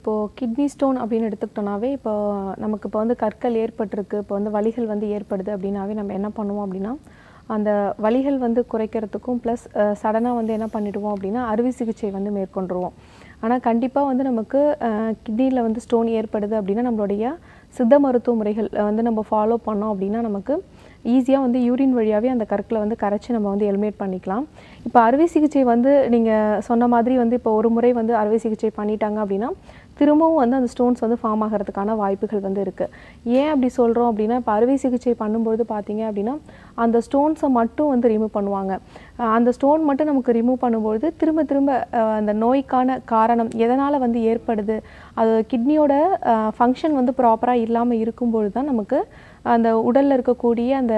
இப்போது kidney stone அப்படின்னு எடுத்துக்கிட்டோம்னாவே இப்போ நமக்கு இப்போ வந்து கற்கள் ஏற்பட்டிருக்கு இப்போ வந்து வலிகள் வந்து ஏற்படுது அப்படின்னாவே நம்ம என்ன பண்ணுவோம் அப்படின்னா அந்த வலிகள் வந்து குறைக்கிறதுக்கும் ப்ளஸ் சடனாக வந்து என்ன பண்ணிடுவோம் அப்படின்னா அறுவை சிகிச்சை வந்து மேற்கொண்டுருவோம் ஆனால் கண்டிப்பாக வந்து நமக்கு கிட்னியில் வந்து ஸ்டோன் ஏற்படுது அப்படின்னா நம்மளுடைய சித்த மருத்துவ முறைகள் வந்து நம்ம ஃபாலோ பண்ணோம் அப்படின்னா நமக்கு ஈஸியாக வந்து யூரின் வழியாகவே அந்த கற்களை வந்து கரைச்சி நம்ம வந்து எலிமினேட் பண்ணிக்கலாம் இப்போ அறுவை சிகிச்சை வந்து நீங்கள் சொன்ன மாதிரி வந்து இப்போ ஒரு முறை வந்து அறுவை சிகிச்சை பண்ணிட்டாங்க அப்படின்னா திரும்பவும் வந்து அந்த ஸ்டோன்ஸ் வந்து ஃபார்ம் ஆகிறதுக்கான வாய்ப்புகள் வந்து இருக்குது ஏன் அப்படி சொல்கிறோம் அப்படின்னா இப்போ அறுவை சிகிச்சை பண்ணும்பொழுது பார்த்தீங்க அப்படின்னா அந்த ஸ்டோன்ஸை மட்டும் வந்து ரிமூவ் பண்ணுவாங்க அஹ் அந்த ஸ்டோன் மட்டும் நமக்கு ரிமூவ் பண்ணும்பொழுது திரும்ப திரும்ப அஹ் அந்த நோய்க்கான காரணம் எதனால் வந்து ஏற்படுது அது கிட்னியோட ஃபங்க்ஷன் வந்து ப்ராப்பராக இல்லாமல் இருக்கும்பொழுது தான் நமக்கு அந்த உடலில் இருக்கக்கூடிய அந்த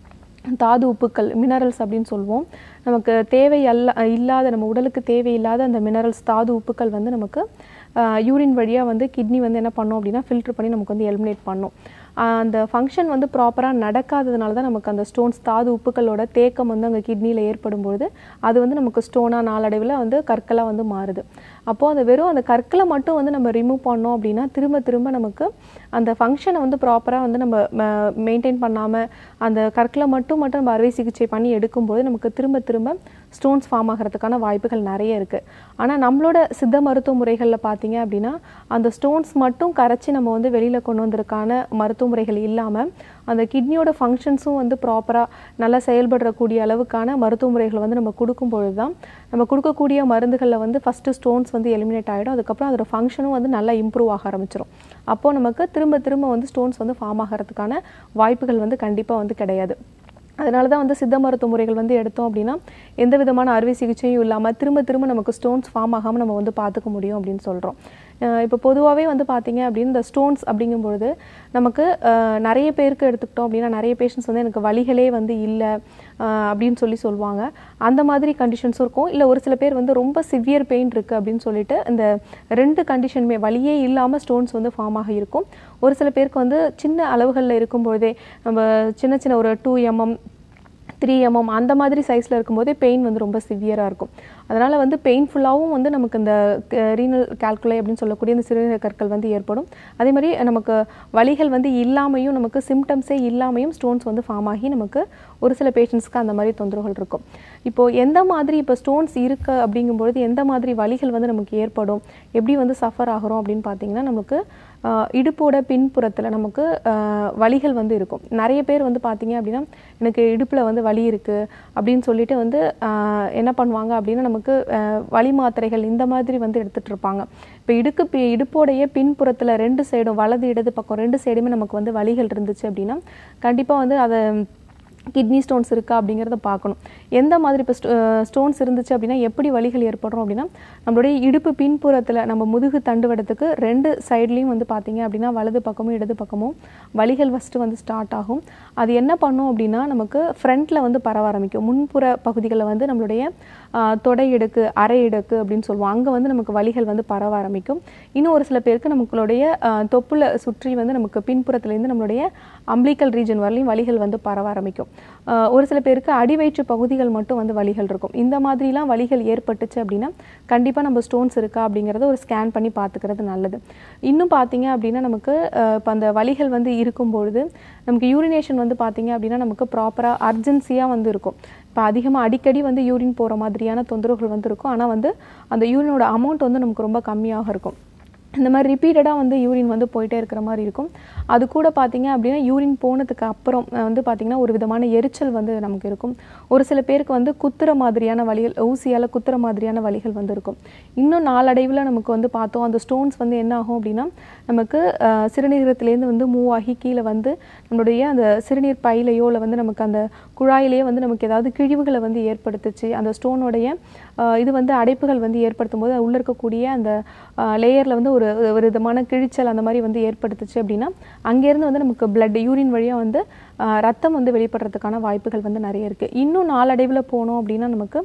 தாது உப்புக்கள் மினரல்ஸ் அப்படின்னு சொல்லுவோம் நமக்கு தேவை அல்ல இல்லாத நம்ம உடலுக்கு தேவையில்லாத அந்த மினரல்ஸ் தாது உப்புக்கள் வந்து நமக்கு யூரின் வழியாக வந்து கிட்னி வந்து என்ன பண்ணோம் அப்படின்னா ஃபில்டர் பண்ணி நமக்கு வந்து எலிமினேட் பண்ணும் அந்த ஃபங்க்ஷன் வந்து ப்ராப்பராக நடக்காததுனால தான் நமக்கு அந்த ஸ்டோன்ஸ் தாது உப்புக்களோட தேக்கம் வந்து அங்கே கிட்னியில் ஏற்படும் பொழுது அது வந்து நமக்கு ஸ்டோனாக நாளடைவில் வந்து கற்களாக வந்து மாறுது அப்போது அந்த வெறும் அந்த கற்களை மட்டும் வந்து நம்ம ரிமூவ் பண்ணோம் அப்படின்னா திரும்ப திரும்ப நமக்கு அந்த ஃபங்க்ஷனை வந்து ப்ராப்பராக வந்து நம்ம மெயின்டைன் பண்ணாமல் அந்த கற்களை மட்டும் மட்டும் நம்ம அறுவை சிகிச்சை பண்ணி எடுக்கும்போது நமக்கு திரும்ப திரும்ப ஸ்டோன்ஸ் ஃபார்ம் ஆகிறதுக்கான வாய்ப்புகள் நிறைய இருக்குது ஆனால் நம்மளோட சித்த மருத்துவ முறைகளில் பார்த்தீங்க அப்படின்னா அந்த ஸ்டோன்ஸ் மட்டும் கரைச்சி நம்ம வந்து வெளியில் கொண்டு வந்திருக்கான மருத்துவ முறைகள் இல்லாமல் அந்த கிட்னியோட ஃபங்க்ஷன்ஸும் வந்து ப்ராப்பராக நல்லா செயல்படுறக்கூடிய அளவுக்கான மருத்துவ முறைகளை வந்து நம்ம கொடுக்கும் பொழுது தான் நம்ம கொடுக்கக்கூடிய மருந்துகளில் வந்து ஃபஸ்ட்டு ஸ்டோன்ஸ் வந்து எலிமினேட் ஆகிடும் அதுக்கப்புறம் அதோட ஃபங்க்ஷனும் வந்து நல்லா இம்ப்ரூவ் ஆக ஆரம்பிச்சிடும் அப்போது நமக்கு திரும்ப திரும்ப வந்து ஸ்டோன்ஸ் வந்து ஃபார்ம் ஆகிறதுக்கான வாய்ப்புகள் வந்து கண்டிப்பாக வந்து கிடையாது அதனால தான் வந்து சித்த மருத்துவ முறைகள் வந்து எடுத்தோம் அப்படின்னா எந்த விதமான அறுவை சிகிச்சையும் இல்லாமல் திரும்ப திரும்ப நமக்கு ஸ்டோன்ஸ் ஃபார்ம் ஆகாமல் நம்ம வந்து பார்த்துக்க முடியும் அப்படின்னு சொல்கிறோம் இப்போ பொதுவாகவே வந்து பார்த்தீங்க அப்படின்னு இந்த ஸ்டோன்ஸ் அப்படிங்கும்பொழுது நமக்கு நிறைய பேருக்கு எடுத்துக்கிட்டோம் அப்படின்னா நிறைய பேஷண்ட்ஸ் வந்து எனக்கு வலிகளே வந்து இல்லை அப்படின்னு சொல்லி சொல்லுவாங்க அந்த மாதிரி கண்டிஷன்ஸும் இருக்கும் இல்லை ஒரு சில பேர் வந்து ரொம்ப சிவியர் பெயின் இருக்குது அப்படின்னு சொல்லிட்டு இந்த ரெண்டு கண்டிஷனுமே வலியே இல்லாமல் ஸ்டோன்ஸ் வந்து ஃபார்ம் ஆகி இருக்கும் ஒரு சில பேருக்கு வந்து சின்ன அளவுகளில் இருக்கும் பொழுதே நம்ம சின்ன சின்ன ஒரு டூ எம்எம் த்ரீ எம்எம் அந்த மாதிரி சைஸில் இருக்கும்போதே பெயின் வந்து ரொம்ப சிவியராக இருக்கும் அதனால் வந்து பெயின்ஃபுல்லாகவும் வந்து நமக்கு இந்த ரீனல் கால்குலை அப்படின்னு சொல்லக்கூடிய இந்த சிறுநீரக கற்கள் வந்து ஏற்படும் அதே மாதிரி நமக்கு வலிகள் வந்து இல்லாமையும் நமக்கு சிம்டம்ஸே இல்லாமையும் ஸ்டோன்ஸ் வந்து ஃபார்ம் ஆகி நமக்கு ஒரு சில பேஷண்ட்ஸ்க்கு அந்த மாதிரி தொந்தரவுகள் இருக்கும் இப்போது எந்த மாதிரி இப்போ ஸ்டோன்ஸ் இருக்குது அப்படிங்கும்பொழுது எந்த மாதிரி வலிகள் வந்து நமக்கு ஏற்படும் எப்படி வந்து சஃபர் ஆகிறோம் அப்படின்னு பார்த்தீங்கன்னா நமக்கு இடுப்போட பின்புறத்தில் நமக்கு வலிகள் வந்து இருக்கும் நிறைய பேர் வந்து பார்த்தீங்க அப்படின்னா எனக்கு இடுப்பில் வந்து வலி இருக்குது அப்படின்னு சொல்லிட்டு வந்து என்ன பண்ணுவாங்க அப்படின்னா நமக்கு வலி மாத்திரைகள் இந்த மாதிரி வந்து எடுத்துகிட்டு இருப்பாங்க இப்போ இடுக்கு இடுப்போடைய பின்புறத்தில் ரெண்டு சைடும் வலது இடது பக்கம் ரெண்டு சைடுமே நமக்கு வந்து வலிகள் இருந்துச்சு அப்படின்னா கண்டிப்பாக வந்து அதை கிட்னி ஸ்டோன்ஸ் இருக்கா அப்படிங்கிறத பார்க்கணும் எந்த மாதிரி இப்போ ஸ்டோன்ஸ் இருந்துச்சு அப்படின்னா எப்படி வலிகள் ஏற்படுறோம் அப்படின்னா நம்மளுடைய இடுப்பு பின்புறத்தில் நம்ம முதுகு தண்டுவடத்துக்கு ரெண்டு சைட்லேயும் வந்து பார்த்தீங்க அப்படின்னா வலது பக்கமும் இடது பக்கமும் வலிகள் ஃபஸ்ட்டு வந்து ஸ்டார்ட் ஆகும் அது என்ன பண்ணும் அப்படின்னா நமக்கு ஃப்ரண்ட்டில் வந்து பரவ ஆரம்பிக்கும் முன்புற பகுதிகளில் வந்து நம்மளுடைய தொடை இடுக்கு அரை இடுக்கு அப்படின்னு சொல்லுவோம் அங்கே வந்து நமக்கு வலிகள் வந்து பரவ ஆரம்பிக்கும் இன்னும் ஒரு சில பேருக்கு நம்மளுடைய தொப்புல சுற்றி வந்து நமக்கு பின்புறத்துலேருந்து நம்மளுடைய அம்பிளிக்கல் ரீஜன் வரலையும் வலிகள் வந்து பரவ ஆரம்பிக்கும் ஒரு சில பேருக்கு அடிவயிற்று பகுதிகள் மட்டும் வந்து வலிகள் இருக்கும் இந்த மாதிரிலாம் வலிகள் ஏற்பட்டுச்சு அப்படின்னா கண்டிப்பாக நம்ம ஸ்டோன்ஸ் இருக்கா அப்படிங்கிறத ஒரு ஸ்கேன் பண்ணி பார்த்துக்கிறது நல்லது இன்னும் பார்த்தீங்க அப்படின்னா நமக்கு இப்போ அந்த வலிகள் வந்து இருக்கும்பொழுது நமக்கு யூரினேஷன் வந்து பார்த்தீங்க அப்படின்னா நமக்கு ப்ராப்பராக அர்ஜென்சியாக வந்து இருக்கும் இப்போ அதிகமாக அடிக்கடி வந்து யூரின் போகிற மாதிரியான தொந்தரவுகள் வந்து இருக்கும் ஆனால் வந்து அந்த யூரினோட அமௌண்ட் வந்து நமக்கு ரொம்ப கம்மியாக இருக்கும் இந்த மாதிரி ரிப்பீட்டடாக வந்து யூரின் வந்து போயிட்டே இருக்கிற மாதிரி இருக்கும் அது கூட பார்த்தீங்க அப்படின்னா யூரின் போனதுக்கு அப்புறம் வந்து பார்த்திங்கன்னா ஒரு விதமான எரிச்சல் வந்து நமக்கு இருக்கும் ஒரு சில பேருக்கு வந்து குத்துற மாதிரியான வலிகள் ஊசியால் குத்துற மாதிரியான வலிகள் வந்து இருக்கும் இன்னும் நாளடைவில் நமக்கு வந்து பார்த்தோம் அந்த ஸ்டோன்ஸ் வந்து என்ன ஆகும் அப்படின்னா நமக்கு சிறுநீரகத்துலேருந்து வந்து மூவ் ஆகி கீழே வந்து நம்மளுடைய அந்த சிறுநீர் பையிலையோ இல்லை வந்து நமக்கு அந்த குழாயிலேயே வந்து நமக்கு ஏதாவது கிழிவுகளை வந்து ஏற்படுத்துச்சு அந்த ஸ்டோனுடைய இது வந்து அடைப்புகள் வந்து ஏற்படுத்தும் போது உள்ளே இருக்கக்கூடிய அந்த லேயரில் வந்து ஒரு ஒரு விதமான கிழிச்சல் அந்த மாதிரி வந்து ஏற்படுத்துச்சு அப்படின்னா அங்கேருந்து வந்து நமக்கு பிளட் யூரின் வழியாக வந்து ரத்தம் வந்து வெளிப்படுறதுக்கான வாய்ப்புகள் வந்து நிறைய இருக்குது இன்னும் நாளடைவில் போனோம் அப்படின்னா நமக்கு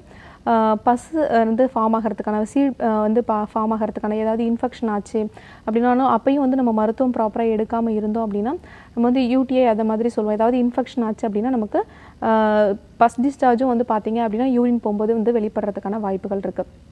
பசு வந்து ஃபார்ம் ஆகிறதுக்கான சீழ் வந்து பா ஃபார்ம் ஆகிறதுக்கான ஏதாவது இன்ஃபெக்ஷன் ஆச்சு அப்படின்னாலும் அப்பையும் வந்து நம்ம மருத்துவம் ப்ராப்பராக எடுக்காமல் இருந்தோம் அப்படின்னா நம்ம வந்து யூடிஐ அதை மாதிரி சொல்லுவோம் ஏதாவது இன்ஃபெக்ஷன் ஆச்சு அப்படின்னா நமக்கு ஃபஸ்ட் டிஸ்சார்ஜும் வந்து பார்த்தீங்க அப்படின்னா யூரின் போகும்போது வந்து வெளிப்படுறதுக்கான வாய்ப்புகள் இருக்குது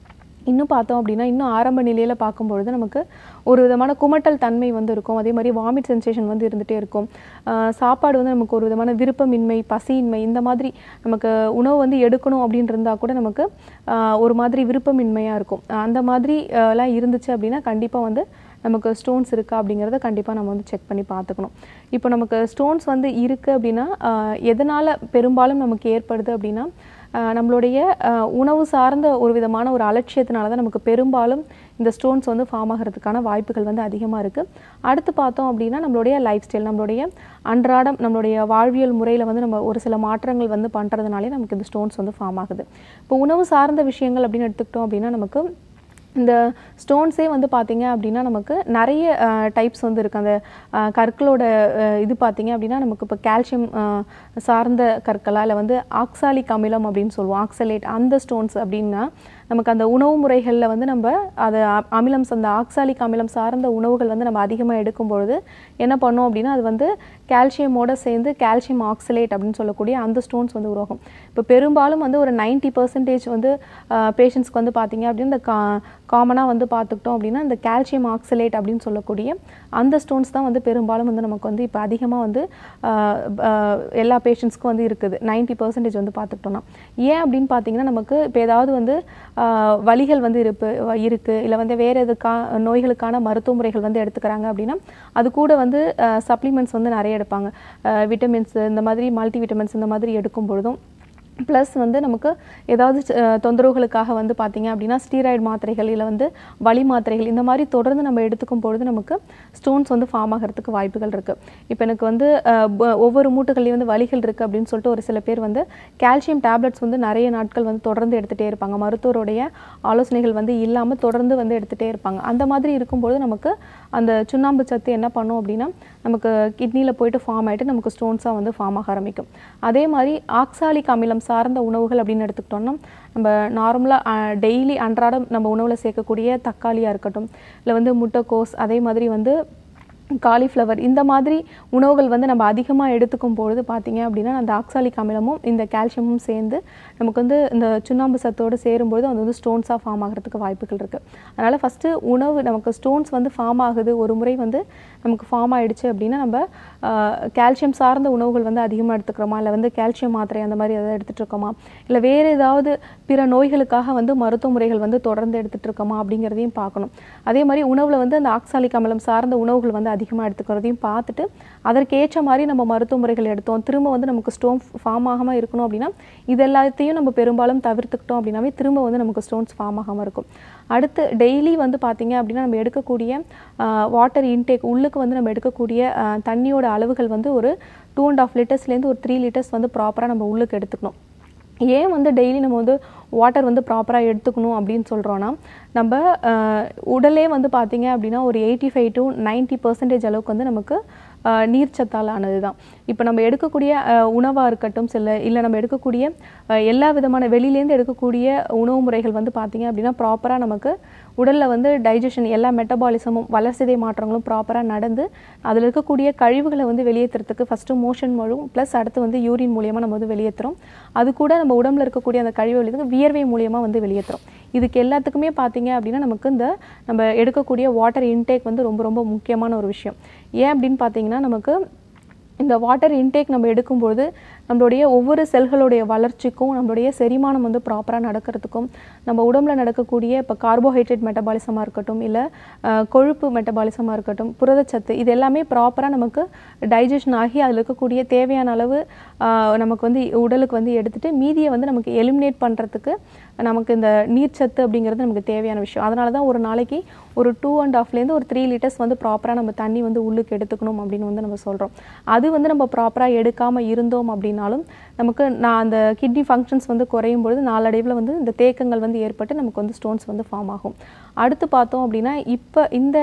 இன்னும் பார்த்தோம் அப்படின்னா இன்னும் ஆரம்ப நிலையில் பார்க்கும்பொழுது நமக்கு ஒரு விதமான குமட்டல் தன்மை வந்து இருக்கும் அதே மாதிரி வாமிட் சென்சேஷன் வந்து இருந்துகிட்டே இருக்கும் ஆஹ் சாப்பாடு வந்து நமக்கு ஒரு விதமான விருப்பமின்மை பசியின்மை இந்த மாதிரி நமக்கு உணவு வந்து எடுக்கணும் அப்படின்னு இருந்தால் கூட நமக்கு ஆஹ் ஒரு மாதிரி விருப்பமின்மையாக இருக்கும் அந்த மாதிரி ஆஹ் எல்லாம் இருந்துச்சு அப்படின்னா கண்டிப்பாக வந்து நமக்கு ஸ்டோன்ஸ் இருக்கா அப்படிங்கிறத கண்டிப்பாக நம்ம வந்து செக் பண்ணி பார்த்துக்கணும் இப்போ நமக்கு ஸ்டோன்ஸ் வந்து இருக்குது அப்படின்னா ஆஹ் எதனால் பெரும்பாலும் நமக்கு ஏற்படுது அப்படின்னா ஆஹ் நம்மளுடைய ஆஹ் உணவு சார்ந்த ஒரு விதமான ஒரு அலட்சியத்தினால தான் நமக்கு பெரும்பாலும் இந்த ஸ்டோன்ஸ் வந்து ஃபார்ம் ஆகிறதுக்கான வாய்ப்புகள் வந்து அதிகமாக இருக்குது அடுத்து பார்த்தோம் அப்படின்னா நம்மளுடைய லைஃப் ஸ்டைல் நம்மளுடைய அன்றாடம் நம்மளுடைய வாழ்வியல் முறையில் வந்து நம்ம ஒரு சில மாற்றங்கள் வந்து பண்ணுறதுனாலே நமக்கு இந்த ஸ்டோன்ஸ் வந்து ஃபார்ம் ஆகுது இப்போ உணவு சார்ந்த விஷயங்கள் அப்படின்னு எடுத்துக்கிட்டோம் அப்படின்னா நமக்கு இந்த ஸ்டோன்ஸே வந்து பார்த்தீங்க அப்படின்னா நமக்கு நிறைய டைப்ஸ் வந்து இருக்குது அந்த அஹ், கற்களோட அஹ், இது பார்த்தீங்க அப்படின்னா நமக்கு இப்போ கால்சியம் சார்ந்த கற்களா இல்லை வந்து ஆக்சாலிக் அமிலம் அப்படின்னு சொல்லுவோம் ஆக்சலேட் அந்த ஸ்டோன்ஸ் அப்படின்னா நமக்கு அந்த உணவு முறைகளில் வந்து நம்ம அதை அ- அமிலம் அந்த ஆக்சாலிக் அமிலம் சார்ந்த உணவுகள் வந்து நம்ம அதிகமாக எடுக்கும் பொழுது என்ன பண்ணோம் அப்படின்னா அது வந்து கால்சியமோட சேர்ந்து கால்சியம் ஆக்சலேட் அப்படின்னு சொல்லக்கூடிய அந்த ஸ்டோன்ஸ் வந்து உருவாகும் இப்போ பெரும்பாலும் வந்து ஒரு 90% பர்சன்டேஜ் வந்து பேஷண்ட்ஸ்க்கு வந்து பார்த்தீங்க அப்படின்னா இந்த கா காமனாக வந்து பார்த்துக்கிட்டோம் அப்படின்னா இந்த கால்சியம் ஆக்சலேட் அப்படின்னு சொல்லக்கூடிய அந்த ஸ்டோன்ஸ் தான் வந்து பெரும்பாலும் வந்து நமக்கு வந்து இப்போ அதிகமாக வந்து ஆஹ், ஆஹ், எல்லா பேஷண்ட்ஸ்க்கும் வந்து இருக்குது 90% பர்சன்டேஜ் வந்து பார்த்துக்கிட்டோம்னா ஏன் அப்படின்னு பார்த்தீங்கன்னா நமக்கு இப்போ ஏதாவது வந்து ஆஹ், வலிகள் வந்து இருப்பு இருக்குது இல்லை வந்து வேறு எதுக்கா நோய்களுக்கான மருத்துவ முறைகள் வந்து எடுத்துக்கிறாங்க அப்படின்னா அது கூட வந்து சப்ளிமெண்ட்ஸ் வந்து நிறைய எடுப்பாங்க விட்டமின்ஸ் இந்த மாதிரி மல்டி விட்டமின்ஸ் இந்த மாதிரி எடுக்கும் பொழுதும் ப்ளஸ் வந்து நமக்கு ஏதாவது அஹ், தொந்தரவுகளுக்காக வந்து பார்த்தீங்க அப்படின்னா ஸ்டீராய்டு மாத்திரைகள் இல்லை வந்து வலி மாத்திரைகள் இந்த மாதிரி தொடர்ந்து நம்ம எடுத்துக்கும் பொழுது நமக்கு ஸ்டோன்ஸ் வந்து ஃபார்ம் ஆகிறதுக்கு வாய்ப்புகள் இருக்குது இப்போ எனக்கு வந்து அஹ், ப- ஒவ்வொரு மூட்டுகள்லையும் வந்து வலிகள் இருக்குது அப்படின்னு சொல்லிட்டு ஒரு சில பேர் வந்து கால்சியம் டேப்லெட்ஸ் வந்து நிறைய நாட்கள் வந்து தொடர்ந்து எடுத்துகிட்டே இருப்பாங்க மருத்துவருடைய ஆலோசனைகள் வந்து இல்லாமல் தொடர்ந்து வந்து எடுத்துகிட்டே இருப்பாங்க அந்த மாதிரி இருக்கும்பொழுது நமக்கு அந்த சுண்ணாம்பு சத்து என்ன பண்ணும் அப்படின்னா நமக்கு கிட்னியில் போயிட்டு ஃபார்ம் ஆகிட்டு நமக்கு ஸ்டோன்ஸாக வந்து ஃபார்ம் ஆக ஆரம்பிக்கும் அதே மாதிரி ஆக்சாலிக் அமிலம் சார்ந்த உணவுகள் அப்படின்னு எடுத்துக்கிட்டோம்னா நம்ம நார்மலாக டெய்லி அன்றாடம் நம்ம உணவில் சேர்க்கக்கூடிய தக்காளியாக இருக்கட்டும் இல்லை வந்து முட்டைக்கோஸ் அதே மாதிரி வந்து காலிஃப்ளவர் இந்த மாதிரி உணவுகள் வந்து நம்ம அதிகமாக எடுத்துக்கும் பொழுது பார்த்தீங்க அப்படின்னா அந்த ஆக்சாலிக் அமிலமும் இந்த கால்சியமும் சேர்ந்து நமக்கு வந்து இந்த சுண்ணாம்பு சத்தோடு சேரும்பொழுது அது வந்து ஸ்டோன்ஸாக ஃபார்ம் ஆகிறதுக்கு வாய்ப்புகள் இருக்குது அதனால் ஃபஸ்ட்டு உணவு நமக்கு ஸ்டோன்ஸ் வந்து ஃபார்ம் ஆகுது ஒரு முறை வந்து நமக்கு ஃபார்ம் ஆயிடுச்சு அப்படின்னா நம்ம கால்சியம் சார்ந்த உணவுகள் வந்து அதிகமாக எடுத்துக்கிறோமா இல்லை வந்து கால்சியம் மாத்திரை அந்த மாதிரி எதாவது எடுத்துகிட்டு இருக்கோமா இல்லை வேறு ஏதாவது பிற நோய்களுக்காக வந்து மருத்துவ முறைகள் வந்து தொடர்ந்து எடுத்துகிட்டு இருக்கோமா அப்படிங்கிறதையும் பார்க்கணும் அதே மாதிரி உணவில் வந்து அந்த ஆக்சாலிக் அமிலம் சார்ந்த உணவுகள் வந்து அதிகமாக எடுத்துக்கிறதையும் பார்த்துட்டு அதற்கேற்ற மாதிரி நம்ம மருத்துவ முறைகள் எடுத்தோம் திரும்ப வந்து நமக்கு ஸ்டோன் ஃபார்ம் ஆகாமல் இருக்கணும் அப்படின்னா இது எல்லாத்தையும் நம்ம பெரும்பாலும் தவிர்த்துக்கிட்டோம் அப்படின்னாவே திரும்ப வந்து நமக்கு ஸ்டோன்ஸ் ஃபார்ம் ஆகாமல் இருக்கும் அடுத்து டெய்லி வந்து பார்த்தீங்க அப்படின்னா நம்ம எடுக்கக்கூடிய வாட்டர் இன்டேக் உள்ளுக்கு வந்து நம்ம எடுக்கக்கூடிய ஆஹ், தண்ணியோட அளவுகள் வந்து ஒரு டூ அண்ட் ஆஃப் லிட்டர்ஸ்லேருந்து ஒரு த்ரீ லிட்டர்ஸ் வந்து ப்ராப்பராக நம்ம உள்ளுக்கு எடுத்துக்கணும் ஏன் வந்து டெய்லி நம்ம வந்து வாட்டர் வந்து ப்ராப்பராக எடுத்துக்கணும் அப்படின்னு சொல்கிறோன்னா நம்ம ஆஹ், உடலே வந்து பார்த்தீங்க அப்படின்னா ஒரு eighty five to ninety percentage அளவுக்கு வந்து நமக்கு ஆஹ், நீர்ச்சத்தால் ஆனது தான் இப்போ நம்ம எடுக்கக்கூடிய உணவாக இருக்கட்டும் சில இல்லை நம்ம எடுக்கக்கூடிய ஆஹ், எல்லா விதமான வெளியிலேருந்து எடுக்கக்கூடிய உணவு முறைகள் வந்து பார்த்தீங்க அப்படின்னா ப்ராப்பராக நமக்கு உடலில் வந்து டைஜஷன் எல்லா மெட்டபாலிசமும் வளர்சிதை மாற்றங்களும் ப்ராப்பராக நடந்து அதில் இருக்கக்கூடிய கழிவுகளை வந்து வெளியேற்றுறதுக்கு ஃபஸ்ட்டு மோஷன் மூலம் ப்ளஸ் அடுத்து வந்து யூரின் மூலியமாக நம்ம வந்து வெளியேற்றுறோம் அது கூட நம்ம உடம்புல இருக்கக்கூடிய அந்த கழிவு வெளியே வியர்வை மூலியமாக வந்து வெளியேற்றுறோம் இதுக்கு எல்லாத்துக்குமே பார்த்தீங்க அப்படின்னா நமக்கு இந்த நம்ம எடுக்கக்கூடிய வாட்டர் இன்டேக் வந்து ரொம்ப ரொம்ப முக்கியமான ஒரு விஷயம் ஏன் அப்படின்னு பார்த்தீங்கன்னா நமக்கு இந்த வாட்டர் இன்டேக் நம்ம எடுக்கும்பொழுது நம்மளுடைய ஒவ்வொரு செல்களுடைய வளர்ச்சிக்கும் நம்மளுடைய செரிமானம் வந்து ப்ராப்பராக நடக்கிறதுக்கும் நம்ம உடம்புல நடக்கக்கூடிய இப்போ கார்போஹைட்ரேட் மெட்டபாலிசமாக இருக்கட்டும் இல்லை கொழுப்பு மெட்டபாலிசமாக இருக்கட்டும் புரதச்சத்து இது எல்லாமே ப்ராப்பராக நமக்கு டைஜஷன் ஆகி அதில் இருக்கக்கூடிய தேவையான அளவு ஆஹ், நமக்கு வந்து உடலுக்கு வந்து எடுத்துட்டு மீதியை வந்து நமக்கு எலிமினேட் பண்ணுறதுக்கு நமக்கு இந்த நீர்ச்சத்து அப்படிங்கிறது நமக்கு தேவையான விஷயம் அதனால தான் ஒரு நாளைக்கு ஒரு டூ அண்ட் ஹாஃப்லேருந்து ஒரு த்ரீ லிட்டர்ஸ் வந்து ப்ராப்பராக நம்ம தண்ணி வந்து உள்ளுக்கு எடுத்துக்கணும் அப்படின்னு வந்து நம்ம சொல்கிறோம் அது வந்து நம்ம ப்ராப்பராக எடுக்காமல் இருந்தோம் அப்படின்னாலும் நமக்கு நான் அந்த கிட்னி ஃபங்க்ஷன்ஸ் வந்து குறையும் பொழுது நாளடைவில் வந்து இந்த தேக்கங்கள் வந்து ஏற்பட்டு நமக்கு வந்து ஸ்டோன்ஸ் வந்து ஃபார்ம் ஆகும் அடுத்து பார்த்தோம் அப்படின்னா இப்போ இந்த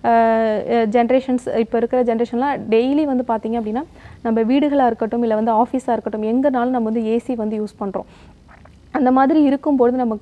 ஜென்ரேஷன்ஸ் இப்போ இருக்கிற ஜென்ரேஷன்லாம் டெய்லி வந்து பார்த்தீங்க அப்படின்னா நம்ம வீடுகளாக இருக்கட்டும் இல்லை வந்து ஆஃபீஸாக இருக்கட்டும் எங்கேனாலும் நம்ம வந்து ஏசி வந்து யூஸ் பண்ணுறோம் அந்த மாதிரி இருக்கும்பொழுது நமக்கு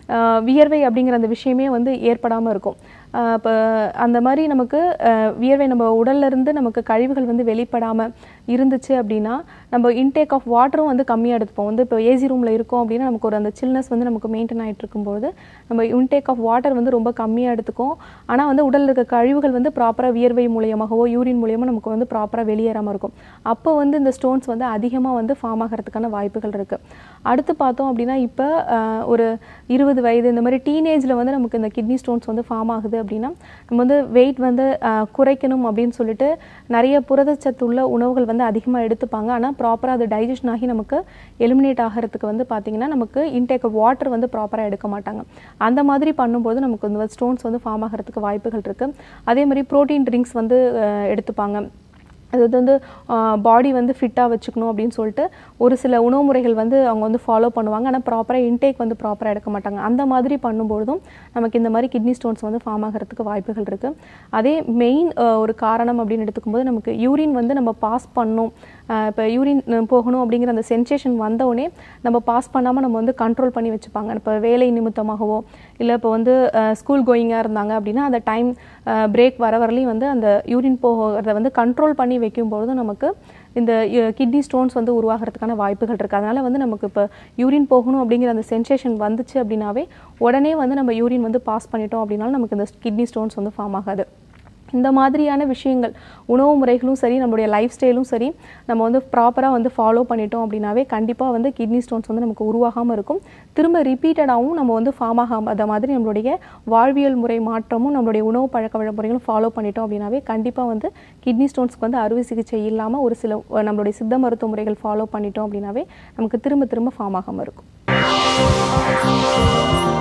அஹ், வியர்வை அப்படிங்கிற அந்த விஷயமே வந்து ஏற்படாமல் இருக்கும் இப்போ அந்த மாதிரி நமக்கு அஹ், வியர்வை நம்ம உடல்ல இருந்து நமக்கு கழிவுகள் வந்து வெளிப்படாமல் இருந்துச்சு அப்படின்னா நம்ம இன்டேக் ஆஃப் வாட்டரும் வந்து கம்மியாக எடுத்துப்போம் வந்து இப்போ ஏசி ரூமில் இருக்கோம் அப்படின்னா நமக்கு ஒரு அந்த சில்னஸ் வந்து நமக்கு மெயின்டைன் ஆகிட்டு இருக்கும்போது நம்ம இன்டேக் ஆஃப் வாட்டர் வந்து ரொம்ப கம்மியாக எடுத்துக்கும் ஆனால் வந்து உடலில் இருக்க கழிவுகள் வந்து ப்ராப்பராக வியர்வை மூலியமாகவோ யூரின் மூலியமாக நமக்கு வந்து ப்ராப்பராக வெளியேறாமல் இருக்கும் அப்போ வந்து இந்த ஸ்டோன்ஸ் வந்து அதிகமாக வந்து ஃபார்ம் ஆகிறதுக்கான வாய்ப்புகள் இருக்குது அடுத்து பார்த்தோம் அப்படின்னா இப்போ ஒரு இருபது வயது இந்த மாதிரி டீனேஜில் வந்து நமக்கு இந்த கிட்னி ஸ்டோன்ஸ் வந்து ஃபார்ம் ஆகுது அப்படின்னா நம்ம வந்து வெயிட் வந்து அஹ், குறைக்கணும் அப்படின்னு சொல்லிட்டு நிறைய புரதச்சத்து உள்ள உணவுகள் வந்து அதிகமாக எடுத்துப்பாங்க ஆனால் ப்ராப்பராக அது டைஜஷன் ஆகி நமக்கு எலிமினேட் ஆகிறதுக்கு வந்து பார்த்திங்கன்னா நமக்கு இன்டேக் வாட்டர் வந்து ப்ராப்பராக எடுக்க மாட்டாங்க அந்த மாதிரி பண்ணும்போது நமக்கு வந்து ஸ்டோன்ஸ் வந்து ஃபார்ம் ஆகிறதுக்கு வாய்ப்புகள் இருக்குது அதே மாதிரி ப்ரோட்டீன் ட்ரிங்க்ஸ் வந்து அஹ், எடுத்துப்பாங்க அது வந்து பாடி வந்து ஃபிட்டாக வச்சுக்கணும் அப்படின்னு சொல்லிட்டு ஒரு சில உணவு முறைகள் வந்து அவங்க வந்து ஃபாலோ பண்ணுவாங்க ஆனால் ப்ராப்பராக இன்டேக் வந்து ப்ராப்பராக எடுக்க மாட்டாங்க அந்த மாதிரி பண்ணும்பொழுதும் நமக்கு இந்த மாதிரி கிட்னி ஸ்டோன்ஸ் வந்து ஃபார்ம் ஆகிறதுக்கு வாய்ப்புகள் இருக்குது அதே மெயின் ஒரு காரணம் அப்படின்னு எடுத்துக்கும்போது நமக்கு யூரின் வந்து நம்ம பாஸ் பண்ணணும் இப்போ யூரின் போகணும் அப்படிங்கிற அந்த சென்சேஷன் வந்தவுடனே நம்ம பாஸ் பண்ணாமல் நம்ம வந்து கண்ட்ரோல் பண்ணி வச்சுப்பாங்க இப்போ வேலை நிமித்தமாகவோ இல்லை இப்போ வந்து ஸ்கூல் கோயிங்காக இருந்தாங்க அப்படின்னா அந்த டைம் பிரேக் வர வரலையும் வந்து அந்த யூரின் போகிறத வந்து கண்ட்ரோல் பண்ணி வைக்கும்பொழுது நமக்கு இந்த கிட்னி ஸ்டோன்ஸ் வந்து உருவாகிறதுக்கான வாய்ப்புகள் இருக்குது அதனால் வந்து நமக்கு இப்போ யூரின் போகணும் அப்படிங்கிற அந்த சென்சேஷன் வந்துச்சு அப்படின்னாவே உடனே வந்து நம்ம யூரின் வந்து பாஸ் பண்ணிட்டோம் அப்படின்னாலும் நமக்கு இந்த கிட்னி ஸ்டோன்ஸ் வந்து ஃபார்ம் ஆகாது இந்த மாதிரியான விஷயங்கள் உணவு முறைகளும் சரி நம்மளுடைய லைஃப் ஸ்டைலும் சரி நம்ம வந்து ப்ராப்பராக வந்து ஃபாலோ பண்ணிட்டோம் அப்படின்னாவே கண்டிப்பாக வந்து கிட்னி ஸ்டோன்ஸ் வந்து நமக்கு உருவாகாமல் இருக்கும் திரும்ப ரிப்பீட்டடாகவும் நம்ம வந்து ஃபார்ம் ஆகாத மாதிரி நம்மளுடைய வாழ்வியல் முறை மாற்றமும் நம்மளுடைய உணவு பழக்க வழிமுறைகளும் ஃபாலோ பண்ணிட்டோம் அப்படின்னாவே கண்டிப்பாக வந்து கிட்னி ஸ்டோன்ஸ்க்கு வந்து அறுவை சிகிச்சை இல்லாமல் ஒரு சில அஹ், நம்மளுடைய சித்த மருத்துவ முறைகள் ஃபாலோ பண்ணிட்டோம் அப்படின்னாவே நமக்கு திரும்ப திரும்ப ஃபார்ம் ஆகாமல் இருக்கும்